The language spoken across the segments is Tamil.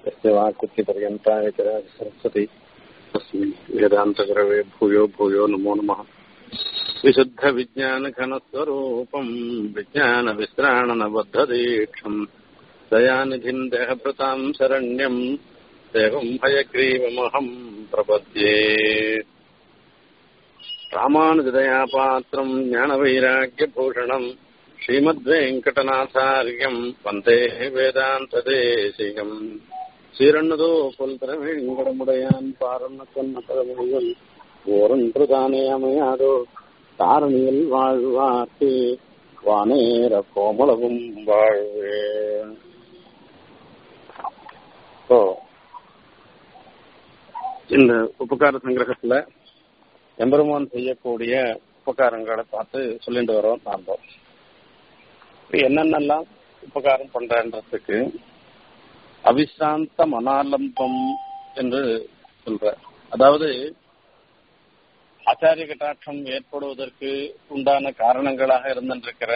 यस्य वाक्कृत्यपर्यन्ता सरस्वती तस्मै वेदान्तगुरवे भूयो भूयो नमो नमः विशुद्धविज्ञानघनस्वरूपम् विज्ञानविश्राणनबद्धदीक्षम् दयानिधिम् देहभृताम् शरण्यम् देवम् हयग्रीवमहम् प्रपद्ये रामानुजदया पात्रम् ज्ञानवैराग्यभूषणम् श्रीमद्वेङ्कटनाथार्यम् वन्दे வேதாந்ததேசிகம் சீரன்னதோ புல்திரவேங்கடமுடையான் பாரண்ண சொன்ன பதமொழிகள் ஓரொன்று தானே அமையாதோ தாரணியில் வாழ்வார்க்கு வானேர கோமளவும் வாழ்வே இப்போ இந்த உபகார சங்கிரகத்துல எம்பெருமான் செய்யக்கூடிய உபகாரங்களை பார்த்து சொல்லிட்டு வரோம் நாம என்னென்னலாம் உபகாரம் பண்றன்றதுக்கு அவிசிராந்த மனாலம்பம் என்று சொல்ற அதாவது ஆச்சாரிய கட்டாட்சம் ஏற்படுவதற்கு உண்டான காரணங்களாக இருந்திருக்கிற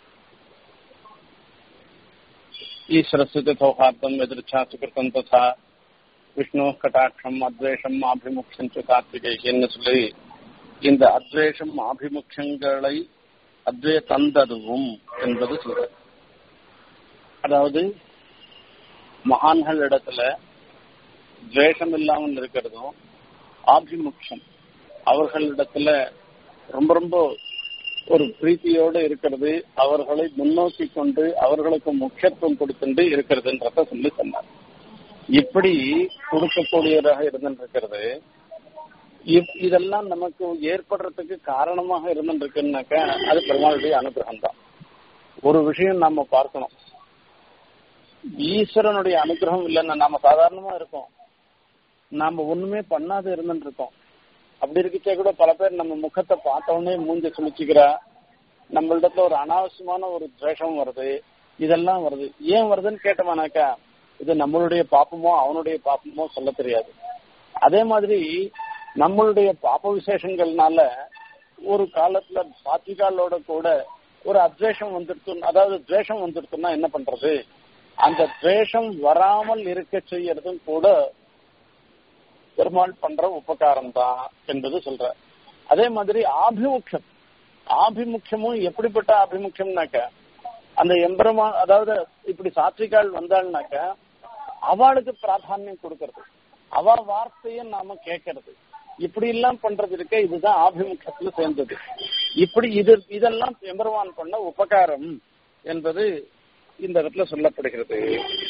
ஈஸ்வரஸ்து சௌஹார்த்தம் எதிர்ச்சா சுகிருத்தம் ததா விஷ்ணு கட்டாட்சம் அத்வேஷம் ஆபிமுக்ஷம் கார்த்திகைன்னு சொல்லி இந்த அத்வேஷம் ஆபிமுக்ஷங்களை அத்வே தந்ததுவும் என்பது சொல்ற அதாவது மகான்கள் இடத்துல துவேஷம் இல்லாமல் இருக்கிறதும் ஆபிமுக்ஷம் அவர்களிடத்துல ரொம்ப ரொம்ப ஒரு பிரீத்தியோடு இருக்கிறது அவர்களை முன்னோக்கி கொண்டு அவர்களுக்கு முக்கியத்துவம் கொடுத்துட்டு இருக்கிறதுன்றத சொல்லி சொன்னார் இப்படி கொடுக்கக்கூடியதாக இருந்திருக்கிறது இதெல்லாம் நமக்கு ஏற்படுறதுக்கு காரணமாக இருந்துருக்குன்னாக்கா அது பெருமாளுடைய அனுகிரகம் தான் ஒரு விஷயம் நாம பார்க்கணும் ஈஸ்வரனுடைய அனுகிரகம் இல்லைன்னா நாம சாதாரணமா இருக்கோம் நாம ஒண்ணுமே பண்ணாத இருந்துட்டு இருக்கோம் அப்படி இருக்கச்சே கூட பல பேர் நம்ம முகத்தை பார்த்தவொடனே மூஞ்ச சுழிச்சுக்கிறா நம்மளிடத்துல ஒரு அனாவசியமான ஒரு துவேஷம் வருது இதெல்லாம் வருது ஏன் வருதுன்னு கேட்டோமானாக்கா இது நம்மளுடைய பாப்பமோ அவனுடைய பாப்பமோ சொல்ல தெரியாது அதே மாதிரி நம்மளுடைய பாப்ப விசேஷங்கள்னால ஒரு காலத்துல சாத்விகாலோட கூட ஒரு அத்வேஷம் வந்துடுத்து அதாவது துவேஷம் வந்துடுத்துன்னா என்ன பண்றது அந்த துவேஷம் வராமல் இருக்க செய்யறதும் கூட பெருமாள் பண்ற உபகாரம் தான் என்பது சொல்ற அதே மாதிரி ஆபிமுக்கியம் ஆபிமுக்கியமும் எப்படிப்பட்ட ஆபிமுக்கியம்னாக்க அந்த எம்பெருமா அதாவது இப்படி சாத்விகால் வந்தாள்னாக்க அவளுக்கு பிராதானியம் கொடுக்கறது அவ வார்த்தையை நாம கேட்கறது இப்படி எல்லாம் பண்றது இருக்க இதுதான் ஆபிமுகத்துல சேர்ந்தது இப்படி இது இதெல்லாம் எம்பெருமான் பண்ண உபகாரம் என்பது இந்த இடத்துல சொல்லப்படுகிறது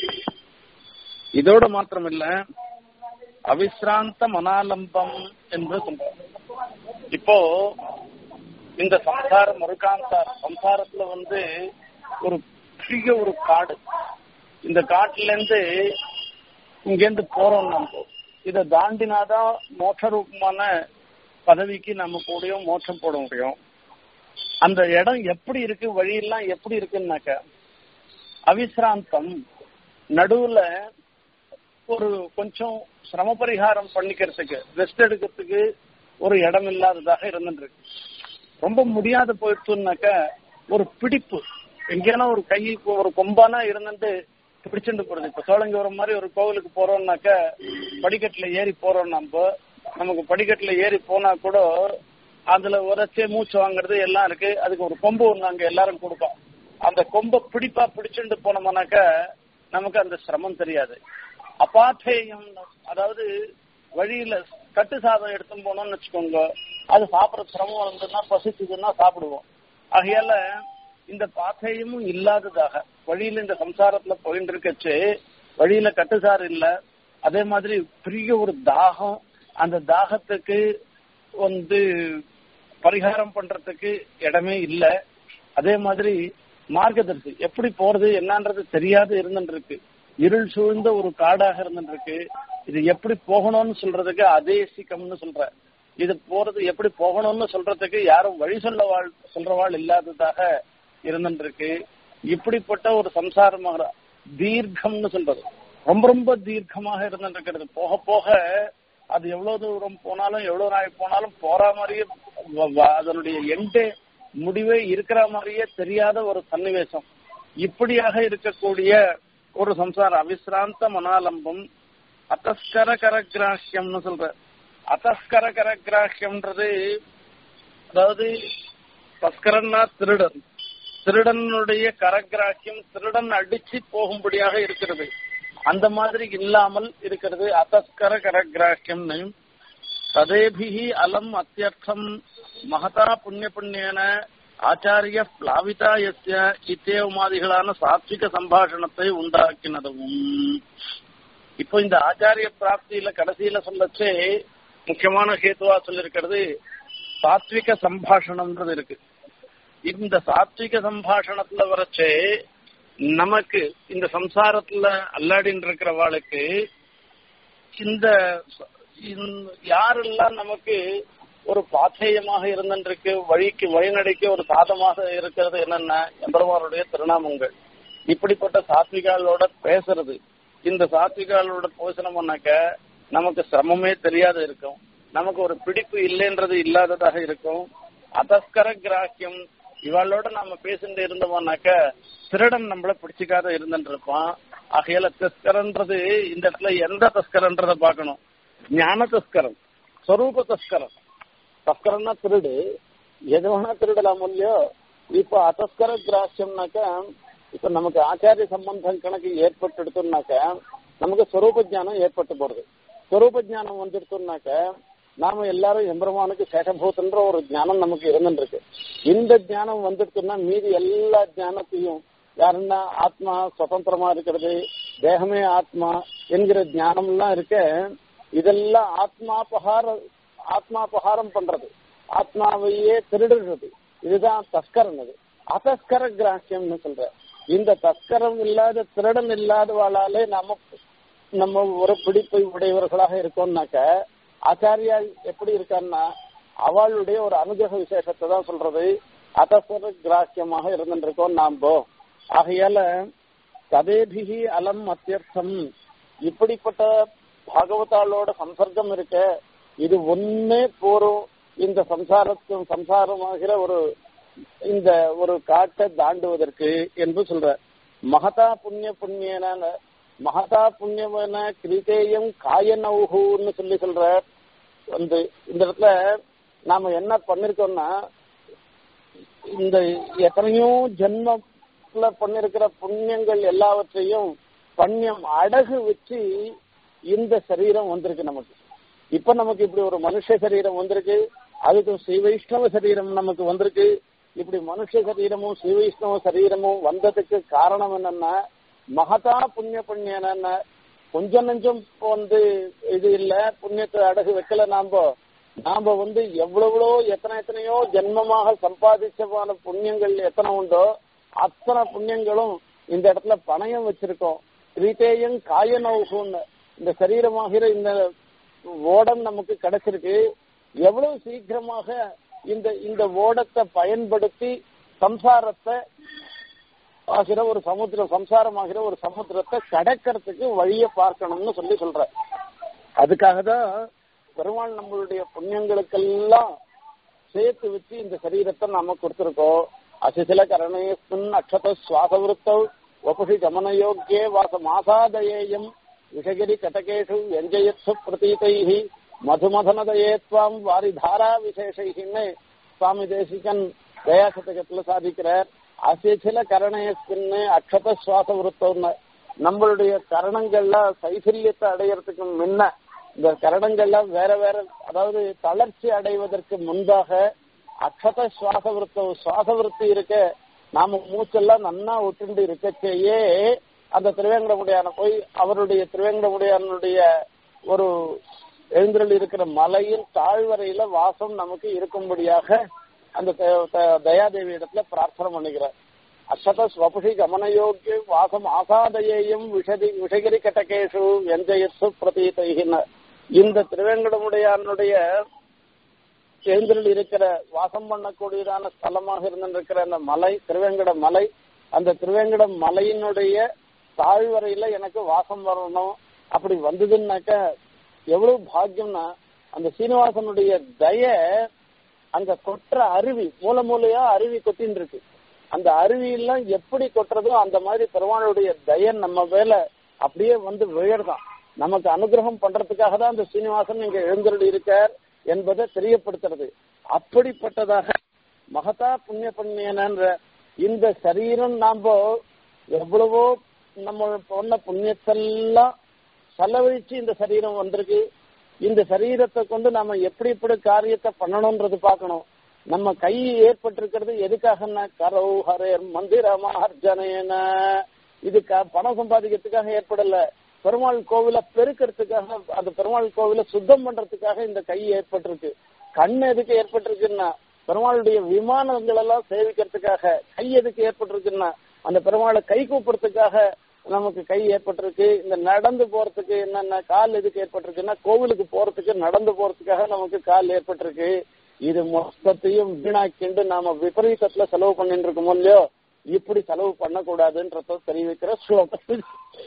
இதோட மாத்திரமில்ல அவிசிராந்த மனாலம்பம் என்று சொல்ற இப்போ இந்த சம்சாரம் முருகாந்தார் சம்சாரத்துல வந்து ஒரு பெரிய ஒரு காடு இந்த காட்டுல இருந்து இங்கேருந்து போறோம் நம்ம இதை தாண்டினாதான் மோட்ச ரூபமான பதவிக்கு நம்ம கூடயோ மோட்சம் போட முடியும் அந்த இடம் எப்படி இருக்கு வழியெல்லாம் எப்படி இருக்குன்னாக்க அவிசிராந்தம் நடுவுல ஒரு கொஞ்சம் சிரம பரிகாரம் பண்ணிக்கிறதுக்கு ரெஸ்ட் எடுக்கிறதுக்கு ஒரு இடம் இல்லாததாக இருந்துருக்கு ரொம்ப முடியாத போயிடுச்சுனாக்க ஒரு பிடிப்பு எங்கேனா ஒரு கை ஒரு கொம்பானா இருந்துட்டு பிடிச்சுட்டு போறது இப்ப சோழங்கவரம் மாதிரி ஒரு கோவிலுக்கு போறோம்னாக்க படிக்கட்டுல ஏறி போறோம் நம்ம நமக்கு படிக்கட்டுல ஏறி போனா கூட அதுல உரைச்சே மூச்சு வாங்குறது எல்லாம் இருக்கு அதுக்கு ஒரு கொம்பு ஒண்ணு அங்க எல்லாரும் கொடுப்போம் அந்த கொம்பை பிடிப்பா பிடிச்சுட்டு போனோம்னாக்க நமக்கு அந்த சிரமம் தெரியாது அபாத்தேயம் அதாவது வழியில கட்டு சாதம் எடுத்து போனோம்னு வச்சுக்கோங்க அது சாப்பிட்ற சிரமம் இருந்ததுன்னா பசிச்சதுன்னா சாப்பிடுவோம் ஆகையால இந்த பாத்தேயமும் இல்லாததாக வழியில இந்த சம்சாரத்துல போயிட்டு இருக்கச்சு வழியில கட்டுசார் இல்ல அதே மாதிரி பெரிய ஒரு தாகம் அந்த தாகத்துக்கு வந்து பரிகாரம் பண்றதுக்கு இடமே இல்ல அதே மாதிரி மார்க்கதர்சி எப்படி போறது என்னன்றது தெரியாது இருந்துருக்கு இருள் சூழ்ந்த ஒரு காடாக இருந்துருக்கு இது எப்படி போகணும்னு சொல்றதுக்கு அதேசிக்கம்னு சொல்ற இது போறது எப்படி போகணும்னு சொல்றதுக்கு யாரும் வழி சொல்ல வாழ் சொல்றவாள் இல்லாததாக இருந்துருக்கு இப்படிப்பட்ட ஒரு சம்சாரமாக தீர்க்கம்னு சொல்றது ரொம்ப ரொம்ப தீர்க்கமாக இருந்துருக்கிறது போக போக அது எவ்வளவு தூரம் போனாலும் எவ்வளவு நாள் போனாலும் போற மாதிரியே அதனுடைய எண்டே முடிவே இருக்கிற மாதிரியே தெரியாத ஒரு சன்னிவேசம் இப்படியாக இருக்கக்கூடிய ஒரு சம்சாரம் அவிசிராந்த மனாலம்பம் அத்தஸ்கர கரகிராஹ்யம்னு சொல்ற அத்தஸ்கர கரகிராஹ்யம்ன்றது அதாவது தஸ்கரன்னா திருடன் திருடனுடைய கரகிராக்கியம் திருடன் அடிச்சு போகும்படியாக இருக்கிறது அந்த மாதிரி இல்லாமல் இருக்கிறது அத்தஸ்கர கரகிராக்கியம்னு ததேபிஹி அலம் அத்தியர்த்தம் மகதா புண்ணிய புண்ணியன ஆச்சாரிய பிளாவிதா எஸ்ய இத்தேவமாதிகளான சாத்விக சம்பாஷணத்தை உண்டாக்கினதும் இப்போ இந்த ஆச்சாரிய பிராப்தியில கடைசியில சொல்லச்சே முக்கியமான ஹேத்துவா சொல்லிருக்கிறது சாத்விக சம்பாஷணம்ன்றது இருக்கு இந்த சாத்விக சம்பாஷணத்துல வரச்சே நமக்கு இந்த சம்சாரத்துல அல்லாடின்னு இருக்கிறவாளுக்கு இந்த யாரெல்லாம் நமக்கு ஒரு பாத்தேயமாக இருந்திருக்கு வழிக்கு வழிநடைக்கு ஒரு சாதமாக இருக்கிறது என்னென்ன எம்பெருமானுடைய திருநாமங்கள் இப்படிப்பட்ட சாத்விகாலோட பேசுறது இந்த சாத்விகாலோட பேசணும்னாக்க நமக்கு சிரமமே தெரியாத இருக்கும் நமக்கு ஒரு பிடிப்பு இல்லைன்றது இல்லாததாக இருக்கும் அதஸ்கர கிராக்கியம் இவளோட நாம பேசிட்டு இருந்தோம்னாக்க திருடன் நம்மள பிடிச்சிக்காத இருந்துட்டு இருப்பான் ஆகையால தஸ்கரன்றது இந்த இடத்துல எந்த தஸ்கரன்றத பார்க்கணும் ஞான தஸ்கரம் ஸ்வரூப தஸ்கரம் தஸ்கரம்னா திருடு எது வேணா திருடலாம் இல்லையோ இப்ப அதஸ்கர கிராசியம்னாக்க இப்ப நமக்கு ஆச்சாரிய சம்பந்தம் கணக்கு ஏற்பட்டு எடுத்தோம்னாக்க நமக்கு ஸ்வரூப ஜானம் ஏற்பட்டு போறது ஸ்வரூப ஜானம் வந்துடுத்தோம்னாக்க நாம எல்லாரும் எம்பெருமானுக்கு சேஷபூத்தன்ற ஒரு ஞானம் நமக்கு இருந்துருக்கு இந்த ஞானம் வந்துடுச்சுன்னா மீதி எல்லா ஞானத்தையும் யாருன்னா ஆத்மா சுதந்திரமா இருக்கிறது தேகமே ஆத்மா என்கிற ஞானம் எல்லாம் இருக்க இதெல்லாம் ஆத்மாபகார ஆத்மாபகாரம் பண்றது ஆத்மாவையே திருடுறது இதுதான் தஸ்கரம் அது அதஸ்கர கிராக்கியம்னு சொல்ற இந்த தஸ்கரம் இல்லாத திருடன் இல்லாதவாளாலே நம்ம நம்ம ஒரு பிடிப்பை உடையவர்களாக இருக்கோம்னாக்க ஆச்சாரியா எப்படி இருக்கான்னா அவளுடைய ஒரு அனுகிரக விசேஷத்தை தான் சொல்றது அதஸ்கர கிராக்கியமாக இருந்துருக்கோம் நாம்போ ஆகையால கதேபிகி அலம் அத்தியர்த்தம் இப்படிப்பட்ட பாகவதாளோட சம்சர்க்கம் இருக்க இது ஒன்னே போரும் இந்த சம்சாரத்தும் சம்சாரமாகிற ஒரு இந்த ஒரு காட்டை தாண்டுவதற்கு என்று சொல்ற மகதா புண்ணிய புண்ணியன மகதா புண்ணியவன கிரிதேயம் காயனவுன்னு சொல்லி சொல்ற வந்து இந்த இடத்துல நாம என்ன பண்ணிருக்கோம்னா இந்த எத்தனையோ ஜென்மத்துல பண்ணிருக்கிற புண்ணியங்கள் எல்லாவற்றையும் புண்ணியம் அடகு வச்சு இந்த சரீரம் வந்திருக்கு நமக்கு இப்ப நமக்கு இப்படி ஒரு மனுஷ சரீரம் வந்திருக்கு அதுக்கு ஸ்ரீ வைஷ்ணவ சரீரம் நமக்கு வந்திருக்கு இப்படி மனுஷ சரீரமும் ஸ்ரீ வைஷ்ணவ சரீரமும் வந்ததுக்கு காரணம் என்னன்னா மகதா புண்ணிய புண்ணியன கொஞ்சம் நெஞ்சம் வந்து இது இல்ல புண்ணியத்தை அடகு வைக்கல நாம நாம வந்து எவ்வளவோ எத்தனை எத்தனையோ ஜென்மமாக சம்பாதிச்சமான புண்ணியங்கள் எத்தனை உண்டோ அத்தனை புண்ணியங்களும் இந்த இடத்துல பணயம் வச்சிருக்கோம் ரீதேயம் காயனவுகுன்னு இந்த சரீரமாகிற இந்த ஓடம் நமக்கு கிடைச்சிருக்கு எவ்வளவு சீக்கிரமாக இந்த இந்த ஓடத்தை பயன்படுத்தி சம்சாரத்தை ஆகிற ஒரு சமுத்திரம் சம்சாரமாகிற ஒரு சமுத்திரத்தை கடக்கிறதுக்கு வழிய பார்க்கணும்னு சொல்லி சொல்ற அதுக்காக தான் பெருமாள் நம்மளுடைய புண்ணியங்களுக்கெல்லாம் சேர்த்து வச்சு இந்த சரீரத்தை நாம கொடுத்திருக்கோம் அசிசில கரணேஸ்மின் அக்ஷத சுவாசவிருத்தவ் வபுஷி கமனயோக்கியே வாச மாசாதயேயம் விஷகிரி கட்டகேஷு व्यञ्जयत्सु प्रतीतैः மதுமதனதயே துவாம் வாரிதாரா விசேஷைன்னு சுவாமி தேசிகன் தயாசதகத்துல சாதிக்கிறார் அசிசில கரணயஸ்பின்னு அக்ஷத சுவாச விருத்தம்னு நம்மளுடைய கரணங்கள்ல சைசல்யத்தை அடையறதுக்கு முன்ன இந்த கரணங்கள்ல வேற வேற அதாவது தளர்ச்சி அடைவதற்கு முன்பாக அக்ஷத சுவாச விருத்தம் சுவாச விருத்தி இருக்க நாம மூச்செல்லாம் நன்னா விட்டுண்டு இருக்கச்சேயே அந்த திருவேங்கடமுடியான போய் அவருடைய திருவேங்கடமுடியானுடைய ஒரு எழுந்திரல் இருக்கிற மலையின் தாழ்வரையில வாசம் நமக்கு இருக்கும்படியாக அந்த தயாதேவி இடத்துல பிரார்த்தனை பண்ணுகிறார் அசத ஸ்வபுஷி கமனயோக்கிய வாசம் ஆசாதயேயும் விஷதி விஷகிரி கட்டகேஷு வெஞ்சயசு பிரதீதைகின இந்த திருவேங்கடமுடையானுடைய எழுந்திரல் இருக்கிற வாசம் பண்ணக்கூடியதான ஸ்தலமாக இருந்திருக்கிற அந்த மலை திருவேங்கட மலை அந்த திருவேங்கட மலையினுடைய தாழ்வரையில எனக்கு வாசம் வரணும் அப்படி வந்ததுன்னாக்க எவ்வளவு பாக்கியம்னா அந்த சீனிவாசனுடைய தய அங்க கொற்ற அருவி மூல மூலையா அருவி கொட்டின்னு இருக்கு அந்த அருவியெல்லாம் எப்படி கொட்டுறதோ அந்த மாதிரி பெருமாளுடைய தயன் நம்ம மேல அப்படியே வந்து விழறதான் நமக்கு அனுகிரகம் பண்றதுக்காக தான் அந்த சீனிவாசன் இங்க எழுந்தருள் இருக்கார் என்பதை தெரியப்படுத்துறது அப்படிப்பட்டதாக மகதா புண்ணிய புண்ணியனன்ற இந்த சரீரம் நாம எவ்வளவோ நம்ம பொண்ண புண்ணியத்தெல்லாம் செலவழிச்சு இந்த சரீரம் வந்திருக்கு இந்த சரீரத்தை கொண்டு நாம எப்படி எப்படி காரியத்தை பண்ணணும்ன்றது பார்க்கணும் நம்ம கை ஏற்பட்டிருக்கிறது எதுக்காகன்னா கரவு ஹரேர் மந்திரமார்ஜனேன இது பணம் சம்பாதிக்கிறதுக்காக ஏற்படல பெருமாள் கோவில பெருக்கிறதுக்காக அந்த பெருமாள் கோவில சுத்தம் பண்றதுக்காக இந்த கை ஏற்பட்டிருக்கு கண் எதுக்கு ஏற்பட்டிருக்குன்னா பெருமாளுடைய விமானங்கள் எல்லாம் சேவிக்கிறதுக்காக கை எதுக்கு ஏற்பட்டிருக்குன்னா அந்த பெருமாளை கை கூப்பிடுறதுக்காக நமக்கு கை ஏற்பட்டிருக்கு இந்த நடந்து போறதுக்கு என்னென்ன கால் எதுக்கு ஏற்பட்டிருக்குன்னா கோவிலுக்கு போறதுக்கு நடந்து போறதுக்காக நமக்கு கால் ஏற்பட்டிருக்கு இது மொத்தத்தையும் வீணாக்கிண்டு நாம விபரீதத்துல செலவு பண்ணிட்டு இருக்கோமோ இல்லையோ இப்படி செலவு பண்ணக்கூடாதுன்றத தெரிவிக்கிற ஸ்லோகம்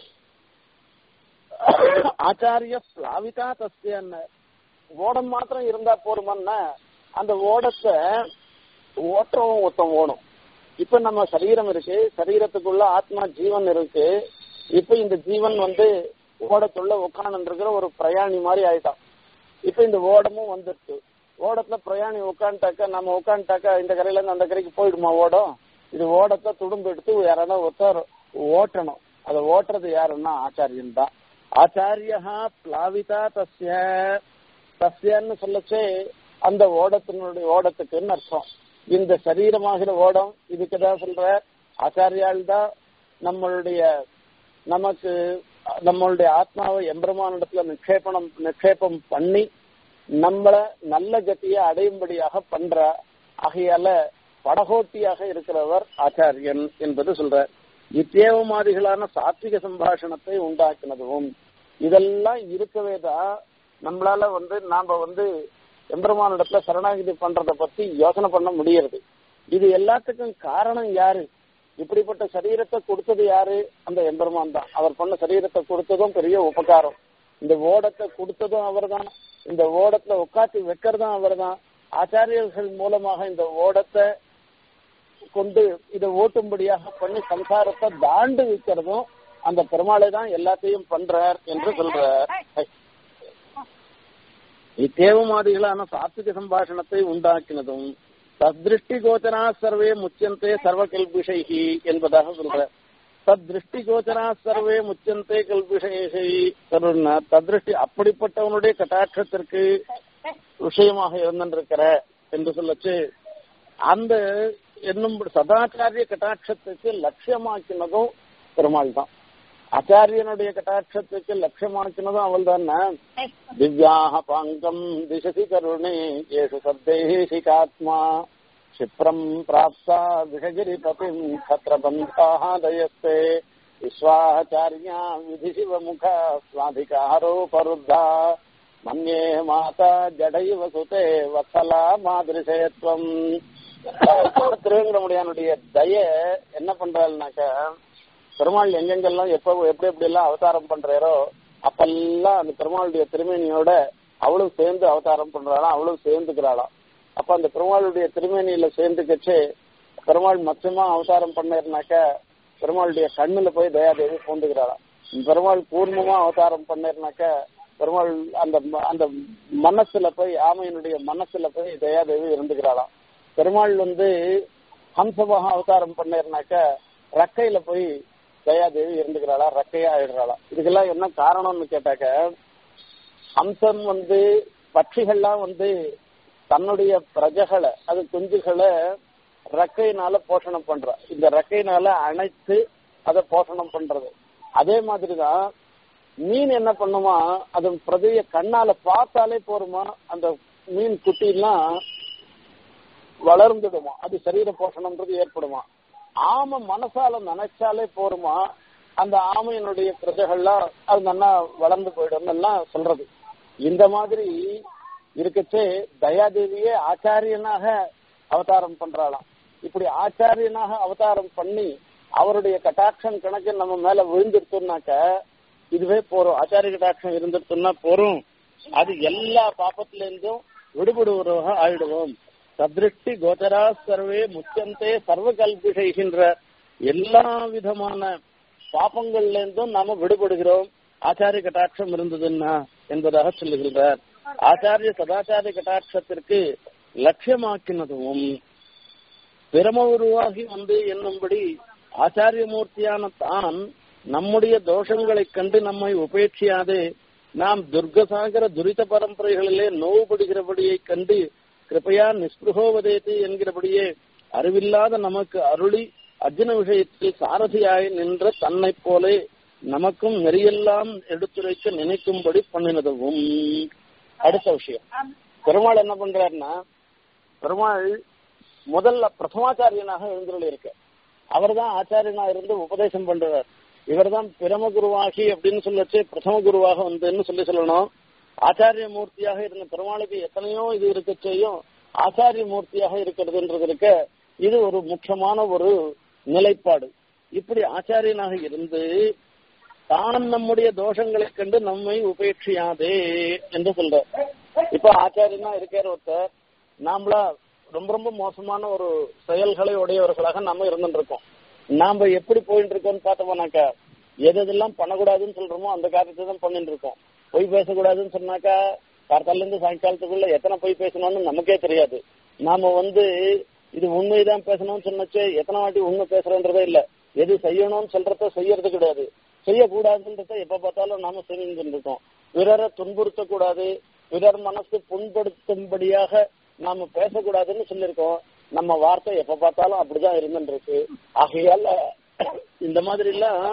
ஆச்சாரிய பிளாவிதா தஸ்யன்னு ஓடம் மாத்திரம் இருந்தா போருமன்னா அந்த ஓடத்தை ஓட்டவும் ஒருத்தன் ஓடும் இப்ப நம்ம சரீரம் இருக்கு சரீரத்துக்குள்ள ஆத்மா ஜீவன் இருக்கு இப்ப இந்த ஜீவன் வந்து ஓடத்துள்ள உட்காந்து இருக்கிற ஒரு பிரயாணி மாதிரி ஆயிட்டான் இப்ப இந்த ஓடமும் வந்துருச்சு ஓடத்துல பிரயாணி உட்காந்துட்டாக்கா நம்ம உட்காந்துட்டாக்கா இந்த கரையில இருந்து அந்த கரைக்கு போயிடுமா ஓடம் இது ஓடத்தை துடும்பு எடுத்து யாராவது ஒருத்தர் ஓட்டணும் அதை ஓட்டுறது யாருன்னா ஆச்சாரியன் தான் ஆச்சாரியா பிளாவிதா தஸ்ய தஸ்யன்னு சொல்லச்சே அந்த ஓடத்தினுடைய ஓடத்துக்குன்னு அர்த்தம் இந்த சரீரமாகிற ஓடம் இதுக்கு தான் சொல்ற ஆச்சாரியால் தான் நம்மளுடைய நமக்கு நம்மளுடைய ஆத்மாவை எம்பெருமானிடத்துல நிக்ஷேபணம் நிக்ஷேபம் பண்ணி நம்மள நல்ல கத்தியை அடையும்படியாக பண்ற ஆகையால படகோட்டியாக இருக்கிறவர் ஆச்சாரியன் என்பது சொல்ற இத்தேவமாதிகளான சாத்விக சம்பாஷணத்தை உண்டாக்கினதும் இதெல்லாம் இருக்கவே தான் நம்மளால வந்து நாம வந்து எம்பெருமானிடத்துல சரணாகிதி பண்றத பத்தி யோசனை பண்ண முடியறது இது எல்லாத்துக்கும் காரணம் யாரு இப்படிப்பட்ட சரீரத்தை கொடுத்தது யாரு அந்த எம்பெருமான் தான் அவர் பண்ண சரீரத்தை கொடுத்ததும் பெரிய உபகாரம் இந்த ஓடத்தை கொடுத்ததும் அவர் தான் இந்த ஓடத்துல உட்காத்தி வைக்கிறதும் அவர் தான் ஆச்சாரியர்கள் மூலமாக இந்த ஓடத்தை கொண்டு இதை ஓட்டும்படியாக பண்ணி சம்சாரத்தை தாண்டு வைக்கிறதும் அந்த பெருமாளை தான் எல்லாத்தையும் பண்றார் என்று சொல்றார் இத்தேவமாதிகளான சாத்விக சம்பாஷணத்தை உண்டாக்கினதும் தத்ருஷ்டி கோச்சரா சர்வே முச்சந்தே சர்வ கல்பிஷைகி என்பதாக சொல்ற தத்ருஷ்டி கோச்சரா சர்வே முச்சந்தே கல்பிஷைகி சொல்றா தத்ருஷ்டி அப்படிப்பட்டவனுடைய கட்டாட்சத்திற்கு விஷயமாக இருந்திருக்கிற என்று சொல்லச்சு அந்த என்னும் சதாச்சாரிய கட்டாட்சத்துக்கு லட்சியமாக்கினதும் பெருமாள் தான் ஆச்சாரியனுடைய கட்டாட்சத்துக்கு லட்சியமாக்கினதும் அவள் தானே திவ்யாக பாங்கம் திசசி கருணே ஏஷு சப்தேஷிகாத்மா क्षिप्रम् प्राप्ता विषगिरिपतिम् छत्रबन्धाः दयस्ते विश्वाचार्या विधिशिवमुखा स्वाधिकारोपरुद्धा मन्ये माता जडैव सुते वत्सला மாதிரிசேத்வம் திருவேங்கடமுடியானுடைய தய என்ன பண்றாள்னாக்க பெருமாள் எங்கெங்கெல்லாம் எப்ப எப்படி எப்படி எல்லாம் அவதாரம் பண்றாரோ அப்பெல்லாம் அந்த பெருமாளுடைய திருமேனியோட அவளும் சேர்ந்து அவதாரம் பண்றாளாம் அவளும் சேர்ந்துக்கிறாளாம் அப்ப அந்த பெருமாளுடைய திருமேனியில சேர்ந்துக்கச்சு பெருமாள் மச்சமா அவதாரம் பண்ணாருனாக்க பெருமாளுடைய கண்ணுல போய் தயாதேவி பூந்துக்கிறாளாம் பெருமாள் கூர்மமா அவதாரம் பண்ணாருனாக்க பெருமாள் அந்த அந்த மனசுல போய் ஆமையனுடைய மனசுல போய் தயாதேவி இருந்துக்கிறாளாம் பெருமாள் வந்து ஹம்சமாக அவதாரம் பண்ணாருனாக்க ரக்கையில போய் தயாதேவி இருந்துக்கிறாளா ரக்கையா ஆயிடுறாளா இதுக்கெல்லாம் என்ன காரணம்னு கேட்டாக்க ஹம்சம் வந்து பட்சிகள்லாம் வந்து தன்னுடைய பிரஜகளை அது குஞ்சுகளை ரெக்கையினால போஷணம் பண்ற இந்த ரெக்கையினால அணைத்து அதை போஷணம் பண்றது அதே மாதிரிதான் மீன் என்ன பண்ணுமா அது பிரதைய கண்ணால பார்த்தாலே போருமா அந்த மீன் குட்டிலாம் வளர்ந்துடுமா அது சரீர போஷணம்ன்றது ஏற்படுமா ஆமை மனசால நினைச்சாலே போருமா அந்த ஆமையினுடைய பிரஜைகள்லாம் அது நல்லா வளர்ந்து போயிடும் எல்லாம் சொல்றது இந்த மாதிரி இருக்கச்சே தயாதேவியே ஆச்சாரியனாக அவதாரம் பண்றாளாம் இப்படி ஆச்சாரியனாக அவதாரம் பண்ணி அவருடைய கட்டாட்சம் கணக்கு நம்ம மேல விழுந்துருத்தோம்னாக்க இதுவே போறோம் ஆச்சாரிய கட்டாட்சம் இருந்துருத்தோம்னா போறோம் அது எல்லா பாப்பத்துல இருந்தும் விடுபடுவராக ஆயிடுவோம் சதிருஷ்டி கோச்சரா சர்வே முக்கியந்தே சர்வ கல்பிஷைகின்ற எல்லா விதமான பாப்பங்கள்ல இருந்தும் நாம விடுபடுகிறோம் ஆச்சாரிய கட்டாட்சம் இருந்ததுன்னா என்பதாக சொல்லுகின்றார் ஆச்சாரிய சதாச்சாரிய கட்டாட்சத்திற்கு லட்சியமாக்கினதும் பிரம உருவாகி வந்து என்னும்படி ஆச்சாரிய மூர்த்தியான தான் நம்முடைய தோஷங்களைக் கண்டு நம்மை உபேட்சியாது நாம் துர்கசாகர துரித பரம்பரைகளிலே நோவுபடுகிறபடியை கண்டு கிருப்பையா நிஸ்பிருகோவதேது என்கிறபடியே அறிவில்லாத நமக்கு அருளி அர்ஜுன விஷயத்தில் சாரதியாய் நின்ற தன்னைப் போலே நமக்கும் நெறியெல்லாம் எடுத்துரைக்க நினைக்கும்படி பண்ணினதும் அடுத்த விஷயம் பெருமாள் என்ன பண்றாருன்னா பெருமாள் முதல்ல பிரதமாச்சாரியனாக எழுந்துள்ள இருக்க அவர் தான் ஆச்சாரியனா இருந்து உபதேசம் பண்றார் இவர் தான் பிரம குருவாகி அப்படின்னு சொல்லச்சு பிரதம குருவாக வந்துன்னு சொல்லி சொல்லணும் ஆச்சாரிய மூர்த்தியாக இருந்த பெருமாளுக்கு எத்தனையோ இது இருக்க செய்யும் ஆச்சாரிய மூர்த்தியாக இருக்கிறதுன்றது இருக்க இது ஒரு முக்கியமான ஒரு நிலைப்பாடு இப்படி ஆச்சாரியனாக இருந்து தான் நம்முடைய தோஷங்களை கண்டு நம்மை உபேட்சியாதே என்று சொல்ற இப்ப ஆச்சாரியனா இருக்கார் ஒருத்தர் நாமளா ரொம்ப ரொம்ப மோசமான ஒரு செயல்களை உடையவர்களாக நாம இருந்துட்டு இருக்கோம் நாம எப்படி போயிட்டு இருக்கோம்னு பார்த்தோம்னாக்கா எது எதெல்லாம் பண்ணக்கூடாதுன்னு சொல்றோமோ அந்த காரியத்தை தான் பண்ணிட்டு இருக்கோம் பொய் பேசக்கூடாதுன்னு சொன்னாக்கா கார்த்தால இருந்து சாயங்காலத்துக்குள்ள எத்தனை பொய் பேசணும்னு நமக்கே தெரியாது நாம வந்து இது உண்மைதான் பேசணும்னு சொன்னச்சு எத்தனை வாட்டி உண்மை பேசுறோன்றதே இல்ல எது செய்யணும்னு சொல்றத செய்யறது கிடையாது செய்யக்கூடாதுன்றத எப்ப பார்த்தாலும் நாம செஞ்சுட்டு இருக்கோம் பிறரை துன்புறுத்தக்கூடாது பிறர் மனசு புண்படுத்தும்படியாக நாம பேசக்கூடாதுன்னு சொல்லியிருக்கோம் நம்ம வார்த்தை எப்ப பார்த்தாலும் அப்படிதான் இருந்துட்டு இருக்கு ஆகையால இந்த மாதிரி எல்லாம்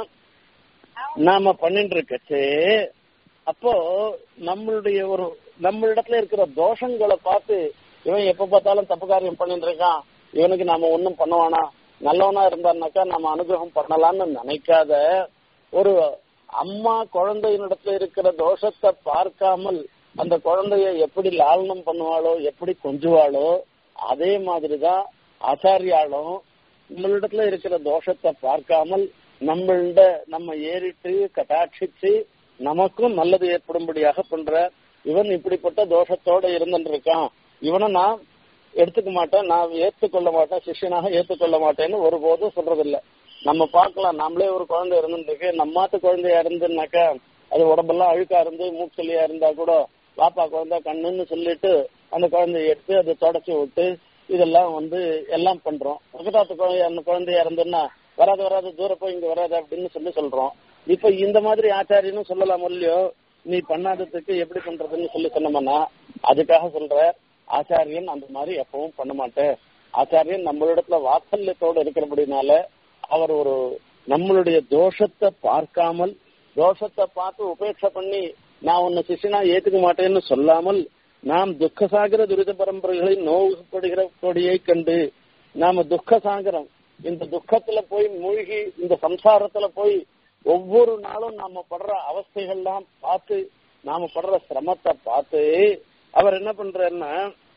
நாம பண்ணிட்டு இருக்கச்சு அப்போ நம்மளுடைய ஒரு நம்மளிடத்துல இருக்கிற தோஷங்களை பார்த்து இவன் எப்ப பார்த்தாலும் தப்பு காரியம் பண்ணிட்டு இருக்கான் இவனுக்கு நாம ஒன்னும் பண்ணுவானா நல்லவனா இருந்தான்னாக்கா நம்ம அனுகிரகம் பண்ணலாம்னு நினைக்காத ஒரு அம்மா குழந்தையினிடத்துல இருக்கிற தோஷத்தை பார்க்காமல் அந்த குழந்தைய எப்படி லாலனம் பண்ணுவாளோ எப்படி கொஞ்சுவாளோ அதே மாதிரிதான் ஆச்சாரியாலும் நம்மளிடத்துல இருக்கிற தோஷத்தை பார்க்காமல் நம்மள்ட நம்ம ஏறிட்டு கட்டாட்சிச்சு நமக்கும் நல்லது ஏற்படும்படியாக பண்ற இவன் இப்படிப்பட்ட தோஷத்தோட இருந்துட்டு இருக்கான் இவனை நான் எடுத்துக்க மாட்டேன் நான் ஏத்துக்கொள்ள மாட்டேன் சிஷ்யனாக ஏத்துக்கொள்ள மாட்டேன்னு ஒருபோதும் சொல்றதில்ல நம்ம பார்க்கலாம் நம்மளே ஒரு குழந்தை இருந்துட்டு இருக்கு நம்மாத்து குழந்தையா இருந்துனாக்கா அது உடம்பெல்லாம் அழுக்கா இருந்து மூச்சலியா இருந்தா கூட பாப்பா குழந்தை கண்ணுன்னு சொல்லிட்டு அந்த குழந்தைய எடுத்து அதை தொடச்சி விட்டு இதெல்லாம் வந்து எல்லாம் பண்றோம் பக்கத்தாத்து குழந்தை அந்த குழந்தையா இருந்ததுன்னா வராது வராது தூர போய் இங்க வராது அப்படின்னு சொல்லி சொல்றோம் இப்ப இந்த மாதிரி ஆச்சாரியனும் சொல்லலாம் இல்லையோ நீ பண்ணாததுக்கு எப்படி பண்றதுன்னு சொல்லி சொன்னோம்னா அதுக்காக சொல்ற ஆச்சாரியன் அந்த மாதிரி எப்பவும் பண்ண மாட்டேன் ஆச்சாரியன் நம்மளிடத்துல வாத்சல்யத்தோட இருக்கிறபடினால அவர் ஒரு நம்மளுடைய தோஷத்தை பார்க்காமல் தோஷத்தை பார்த்து உபேட்சை பண்ணி நான் உன்னை சிஷ்யனா ஏத்துக்க மாட்டேன்னு சொல்லாமல் நாம் துக்கசாகர துரித பரம்பரைகளை நோவுப்படுகிற கொடியை கண்டு நாம துக்கசாகரம் இந்த துக்கத்துல போய் மூழ்கி இந்த சம்சாரத்துல போய் ஒவ்வொரு நாளும் நாம படுற அவஸ்தைகள்லாம் பார்த்து நாம படுற சிரமத்தை பார்த்து அவர் என்ன பண்றாருன்னா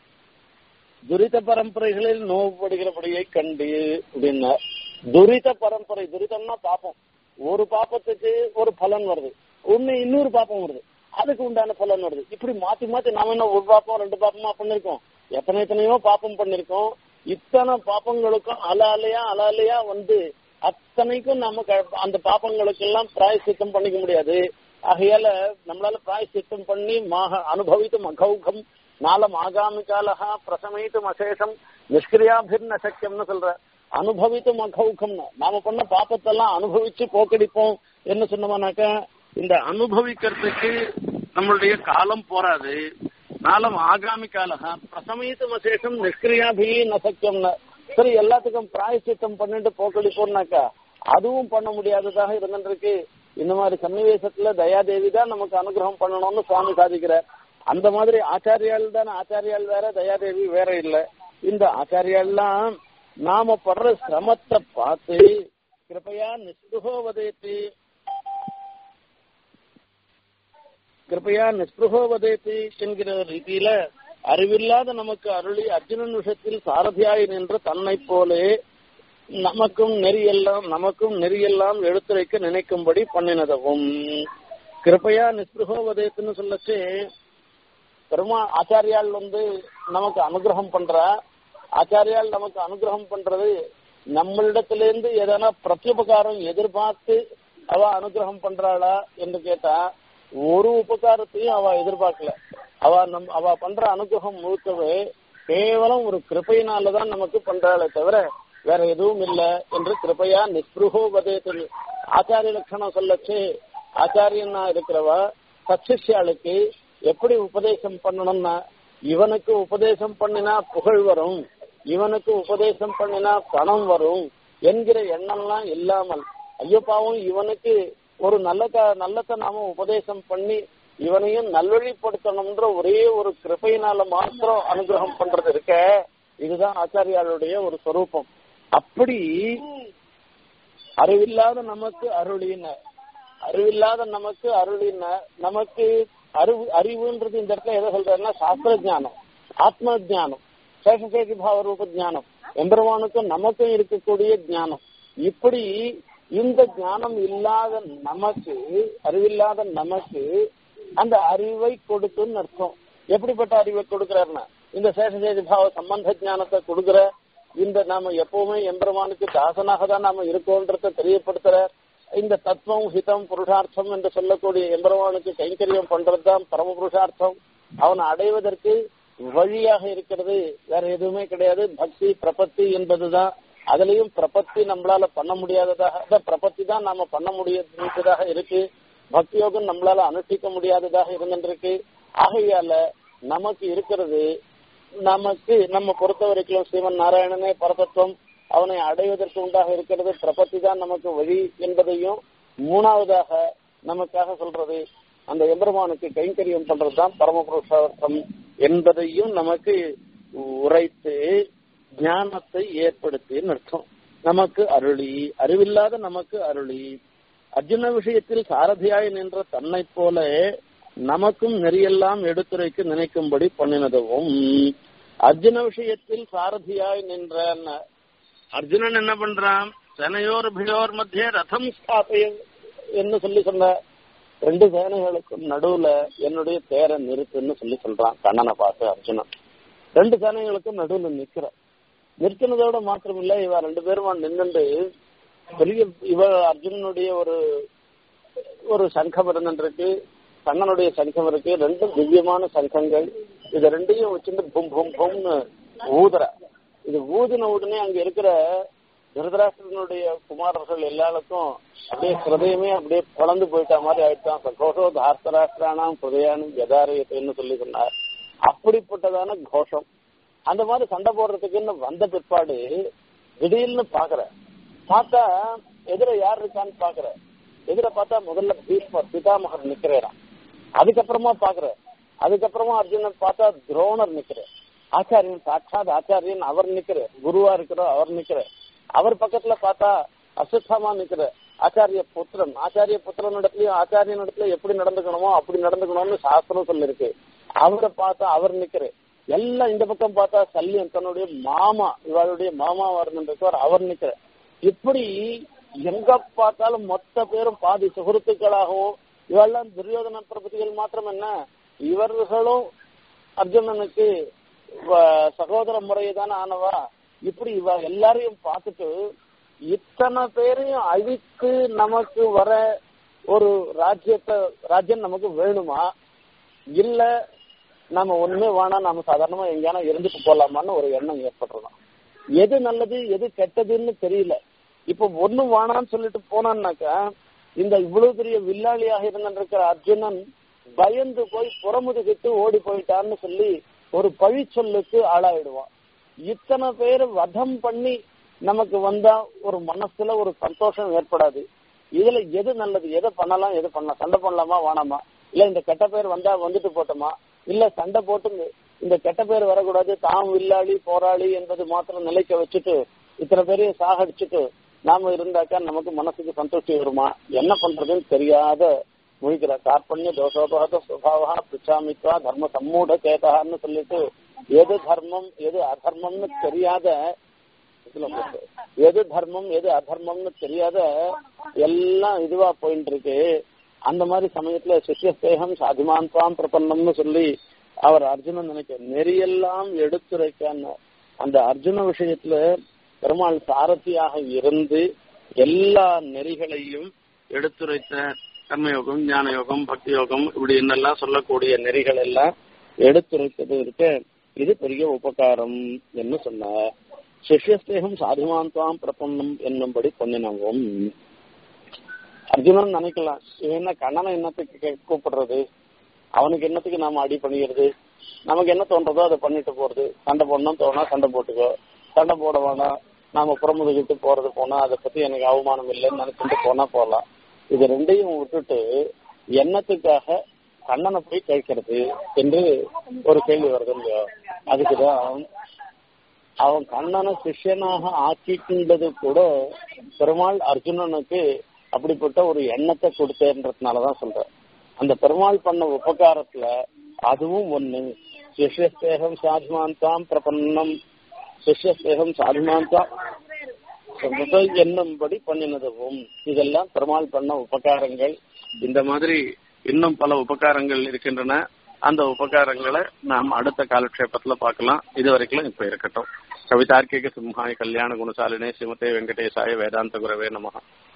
துரித பரம்பரைகளில் நோவுப்படுகிறபடியை கண்டு அப்படின்னா துரித பரம்பரை துரிதம்னா பாப்பம் ஒரு பாப்பத்துக்கு ஒரு பலன் வருது ஒண்ணு இன்னொரு பாப்பம் வருது அதுக்கு உண்டான பலன் வருது இப்படி மாத்தி மாத்தி நாம என்ன ஒரு பாப்பம் ரெண்டு பாப்பமா பண்ணிருக்கோம் எத்தனை எத்தனையோ பாப்பம் பண்ணிருக்கோம் இத்தனை பாப்பங்களுக்கும் அல அலையா அல அலையா வந்து அத்தனைக்கும் நம்ம க- அந்த பாப்பங்களுக்கு எல்லாம் பிராயசித்தம் பண்ணிக்க முடியாது ஆகையால நம்மளால பிராயசித்தம் பண்ணி மாக அனுபவித்தும் அகௌகம் நாளம் ஆகாமி காலஹா பிரசமித்தும் அசேஷம் நிஷ்கிரியாபிர்ன சக்கியம்னு சொல்ற அனுபவித்தும் அகௌகம்னு நாம பண்ண பாப்பத்தெல்லாம் அனுபவிச்சு போக்கடிப்போம் என்ன சொன்னோம்னாக்கா இந்த அனுபவிக்கிறதுக்கு நம்மளுடைய காலம் போராது நாளம் ஆகாமி காலஹா பிரசமித்தும் அசேஷம் நிஷ்கிரியாபி நசக்கியம்னு சரி எல்லாத்துக்கும் பிராயசித்தம் பண்ணிட்டு போக்கடிப்போம்னாக்கா அதுவும் பண்ண முடியாததாக இருந்துருக்கு இந்த மாதிரி சன்னிவேசத்துல தயாதேவி தான் நமக்கு அனுகிரகம் பண்ணணும்னு சுவாமி சாதிக்கிறார் அந்த மாதிரி ஆச்சாரியால் தான் ஆச்சாரியால் வேற தயாதேவி வேற இல்ல இந்த ஆச்சாரியால்லாம் நாம படுற சிரமத்தை பார்த்து கிருப்பையா நிஸ்புகோ வதேத்தி கிருப்பையா நிஸ்புகோ வதேத்தி என்கிற ரீதியில அறிவில்லாத நமக்கு அருளி அர்ஜுனன் விஷயத்தில் சாரதியாய் நின்ற தன்னை போலே நமக்கும் நெறியெல்லாம் நமக்கும் நெறியெல்லாம் எடுத்துரைக்க நினைக்கும்படி பண்ணினதவும் கிருப்பையா நிஸ்பிருகோபதேத்துன்னு சொல்லச்சு பெருமா ஆச்சாரியால் வந்து நமக்கு அனுகிரகம் பண்றா ஆச்சாரியால் நமக்கு அனுகிரகம் பண்றது நம்மளிடத்திலிருந்து எதனா பிரத்யுபகாரம் எதிர்பார்த்து அவ அனுகிரகம் பண்றாளா என்று கேட்டா ஒரு உபகாரத்தையும் அவ எதிர்பார்க்கல அவ நம் அவ பண்ற அனுகிரகம் முழுக்கவே கேவலம் ஒரு கிருப்பையினாலதான் நமக்கு பண்றாளே தவிர வேற எதுவும் இல்ல என்று கிருப்பையா நிஸ்பிருகோபதேசல் ஆச்சாரிய லட்சணம் சொல்லச்சு ஆச்சாரியனா இருக்கிறவ சச்சிஷ்யாளுக்கு எப்படி உபதேசம் பண்ணணும்னா இவனுக்கு உபதேசம் பண்ணினா புகழ் வரும் இவனுக்கு உபதேசம் பண்ணினா பணம் வரும் என்கிற எண்ணம்லாம் இல்லாமல் ஐயோ பாவம் இவனுக்கு ஒரு நல்ல நல்லத்தை நாம உபதேசம் பண்ணி இவனையும் நல்வழிப்படுத்தணும்ன்ற ஒரே ஒரு கிருபையினால மாத்திரம் அனுகிரகம் பண்றது இருக்க இதுதான் ஆச்சாரியாளுடைய ஒரு சொரூபம் அப்படி அறிவில்லாத நமக்கு அருளின அறிவில்லாத நமக்கு அருளின நமக்கு அறிவு அறிவுன்றது இந்த இடத்துல எதை சொல்றதுன்னா சாஸ்திர ஜானம் ஆத்ம ஜானம் சேஷசேகி பாவ ரூப ஜானம் எம்பெருமானுக்கும் நமக்கும் இருக்கக்கூடிய ஞானம் இப்படி இந்த ஞானம் இல்லாத நமக்கு அறிவில்லாத நமக்கு அந்த அறிவை கொடுத்துன்னு அர்த்தம் எப்படிப்பட்ட அறிவை கொடுக்கிறாருன்னா இந்த சேஷசேகி பாவ சம்பந்த ஞானத்தை கொடுக்கிற இந்த நாம எப்பவுமே எம்பெருமானுக்கு தாசனாக தான் நாம இருக்கோன்றத தெரியப்படுத்துற இந்த தத்துவம் ஹிதம் புருஷார்த்தம் என்று சொல்லக்கூடிய எம்பெருமானுக்கு கைங்கரியம் பண்றதுதான் பரம புருஷார்த்தம் அவனை அடைவதற்கு வழியாக இருக்கிறது வேற எதுவுமே கிடையாது பக்தி பிரபத்தி என்பதுதான் அதுலயும் பிரபத்தி நம்மளால பண்ண முடியாததாக பிரபத்தி தான் நாம பண்ண முடியாததாக இருக்கு பக்தி யோகம் நம்மளால அனுஷ்டிக்க முடியாததாக இருந்துருக்கு ஆகையால நமக்கு இருக்கிறது நமக்கு நம்ம பொறுத்த வரைக்கும் ஸ்ரீமன் நாராயணனே பரதத்துவம் அவனை அடைவதற்கு உண்டாக இருக்கிறது பிரபத்தி தான் நமக்கு வழி என்பதையும் மூணாவதாக நமக்காக சொல்றது அந்த எம்பெருமானுக்கு கைங்கரியம் பண்றதுதான் பரமபுருஷார்த்தம் என்பதையும் நமக்கு உரைத்து ஞானத்தை ஏற்படுத்தி அர்த்தம் நமக்கு அருளி அறிவில்லாத நமக்கு அருளி அர்ஜுன விஷயத்தில் சாரதியாய் நின்ற தன்னை போல நமக்கும் நெறியெல்லாம் எடுத்துரைக்கு நினைக்கும்படி பண்ணினதும் அர்ஜுன விஷயத்தில் சாரதியாய் நின்ற அர்ஜுனன் என்ன பண்றான் சேனையோர் பியோர் மத்திய ரதம் ஸ்தாபய என்ன சொல்லி சொன்ன ரெண்டு சேனைகளுக்கும் நடுவுல என்னுடைய தேரை நிறுத்துன்னு சொல்லி சொல்றான் கண்ணனை பார்த்து அர்ஜுனன் ரெண்டு சேனைகளுக்கும் நடுவுல நிக்கிற நிற்கிறதோட மாத்திரம் இல்ல இவ ரெண்டு பேரும் நின்றுண்டு பெரிய இவ அர்ஜுனனுடைய ஒரு ஒரு சங்கம் இருந்துருக்கு கண்ணனுடைய சங்கம் இருக்கு ரெண்டும் திவ்யமான சங்கங்கள் இத ரெண்டையும் வச்சுட்டு பும் பும் பும்னு ஊதுற இது ஊதின உடனே அங்க இருக்கிற திருதராஷ்டிரனுடைய குமாரர்கள் எல்லாருக்கும் அப்படியே ஹிருதயமே அப்படியே குழந்து போயிட்ட மாதிரி ஆயிடுச்சான் சகோஷோ தார்த்தராஷ்டிரானாம் ஹிருதயானும் ஜதாரியத்தைன்னு சொல்லி சொன்னார் அப்படிப்பட்டதான கோஷம் அந்த மாதிரி சண்டை போடுறதுக்குன்னு வந்த பிற்பாடு திடீர்னு பாக்குற பார்த்தா எதிர யார் இருக்கான்னு பாக்குற எதிர பார்த்தா முதல்ல பீஷ்மர் பிதாமகர் நிக்கிறேரான் அதுக்கப்புறமா பாக்குற அதுக்கப்புறமா அர்ஜுனன் பார்த்தா துரோணர் நிக்கிற ஆச்சாரியன் சாட்சாத் ஆச்சாரியன் அவர் நிக்கிற குருவா இருக்கிற அவர் நிக்கிற அவர் பக்கத்துல பார்த்தா அசுத்தமா நிக்கிற ஆச்சாரிய புத்திரன் ஆச்சாரிய புத்திரன் இடத்துலயும் ஆச்சாரியன் இடத்துல எப்படி நடந்துக்கணுமோ அப்படி நடந்துக்கணும்னு சாஸ்திரம் சொல்லிருக்கு அவரை பார்த்தா அவர் நிக்கிற எல்லாம் இந்த பக்கம் பார்த்தா சல்லியன் தன்னுடைய மாமா இவளுடைய மாமாவா இருந்திருக்கவர் அவர் நிக்கிற இப்படி எங்க பார்த்தாலும் மொத்த பேரும் பாதி சுகൃத்துக்களாகவும் இவெல்லாம் துரியோதன பிரபதிகள் மாத்திரம் என்ன இவர்களும் அர்ஜுனனுக்கு சகோதர முறையை தானே ஆனவா இப்படி இவ எல்லாரையும் பார்த்துட்டு இத்தனை பேரையும் அழித்து நமக்கு வர ஒரு ராஜ்யத்தை ராஜ்யம் நமக்கு வேணுமா இல்ல நம்ம ஒண்ணுமே வேணாம் நாம சாதாரணமா எங்கேயானா இருந்துட்டு போலாமான்னு ஒரு எண்ணம் ஏற்படுறோம் எது நல்லது எது கெட்டதுன்னு தெரியல இப்ப ஒண்ணும் வேணான்னு சொல்லிட்டு போனான்னாக்கா இந்த இவ்வளவு பெரிய வில்லாளியாக இருந்திருக்கிற அர்ஜுனன் பயந்து போய் புறமுதுகிட்டு ஓடி போயிட்டான்னு சொல்லி ஒரு பழி சொல்லுக்கு ஆளாயிடுவான் இத்தனை பேர் வதம் பண்ணி நமக்கு வந்தா ஒரு மனசுல ஒரு சந்தோஷம் ஏற்படாது இதுல எது நல்லது எதை பண்ணலாம் எது பண்ணலாம் சண்டை பண்ணலாமா வேணாமா இல்ல இந்த கெட்ட பேர் வந்தா வந்துட்டு போட்டோமா இல்ல சண்டை போட்டு இந்த கெட்ட பேர் வரக்கூடாது தாம் வில்லாளி போராளி என்பது மாத்திரம் நிலைக்க வச்சுட்டு இத்தனை பேரையும் சாகடிச்சுட்டு நாம இருந்தாக்கா நமக்கு மனசுக்கு சந்தோஷம் வருமா என்ன பண்றதுன்னு தெரியாத முழிக்கிற கார்பண்ய தோஷோபகத சுபாவா பிச்சாமித்வா தர்ம சம்மூட சேதான்னு சொல்லிட்டு எது தர்மம் எது அதர்மம்னு தெரியாத எது தர்மம் எது அதர்மம்னு தெரியாத எல்லாம் இதுவா போயிட்டு இருக்கு அந்த மாதிரி சமயத்துல சிஷ்யஸ்தேகம் சாதிமான்தாம் பிரபன்னம்னு சொல்லி அவர் அர்ஜுனன் நினைக்க நெறியெல்லாம் எடுத்துரைக்கான்னு அந்த அர்ஜுன விஷயத்துல பெருமாள் சாரதியாக இருந்து எல்லா நெறிகளையும் எடுத்துரைத்த கர்மயோகம் ஞான யோகம் பக்தி யோகம் இப்படி என்னெல்லாம் சொல்லக்கூடிய நெறிகள் எல்லாம் எடுத்துரைத்தது இருக்க இது பெரிய உபகாரம் என்று சொன்னார் சிஷ்யஸ்தேகம் சாதிமாந்தாம் பிரபன்னம் என்னும்படி பொன்னினவும் அர்ஜுனன் நினைக்கலாம் இவன் என்ன கண்ணனை என்னத்துக்கு கே- கூப்பிடுறது அவனுக்கு என்னத்துக்கு நாம அடி பண்ணிக்கிறது நமக்கு என்ன தோன்றதோ அதை பண்ணிட்டு போறது சண்டை போடணும் தோணா சண்டை போட்டுக்கோ சண்டை போட வேணாம் நாம புறமுதுகிட்டு போறது போனா அதை பத்தி எனக்கு அவமானம் இல்லைன்னு நினைச்சிட்டு போனா போலாம் இது ரெண்டையும் விட்டுட்டு எண்ணத்துக்காக கண்ணனை போய் கேட்கறது என்று ஒரு கேள்வி வருது இல்லையோ அதுக்குதான் அவன் கண்ணனை சிஷ்யனாக ஆக்கிக்கின்றது கூட பெருமாள் அர்ஜுனனுக்கு அப்படிப்பட்ட ஒரு எண்ணத்தை கொடுத்தேன்றதுனாலதான் சொல்றேன் அந்த பெருமாள் பண்ண உபகாரத்துல அதுவும் ஒண்ணு சிஷ்யஸ்தேகம் சாதிமாந்தாம் பிரபன்னம் சிஷ்யஸ்தேகம் சாதிமாந்தாம் சொல்றது என்னும்படி பண்ணினதுவும் இதெல்லாம் பெருமாள் பண்ண உபகாரங்கள் இந்த மாதிரி இன்னும் பல உபகாரங்கள் இருக்கின்றன அந்த உபகாரங்களை நாம் அடுத்த காலக்ஷேபத்துல பார்க்கலாம் இது வரைக்கும் இப்ப இருக்கட்டும் கவிதார்க்கிக சிம்ஹாய கல்யாண குணசாலினே ஸ்ரீமதே வெங்கடேசாய வேதாந்த குரவே நமஹ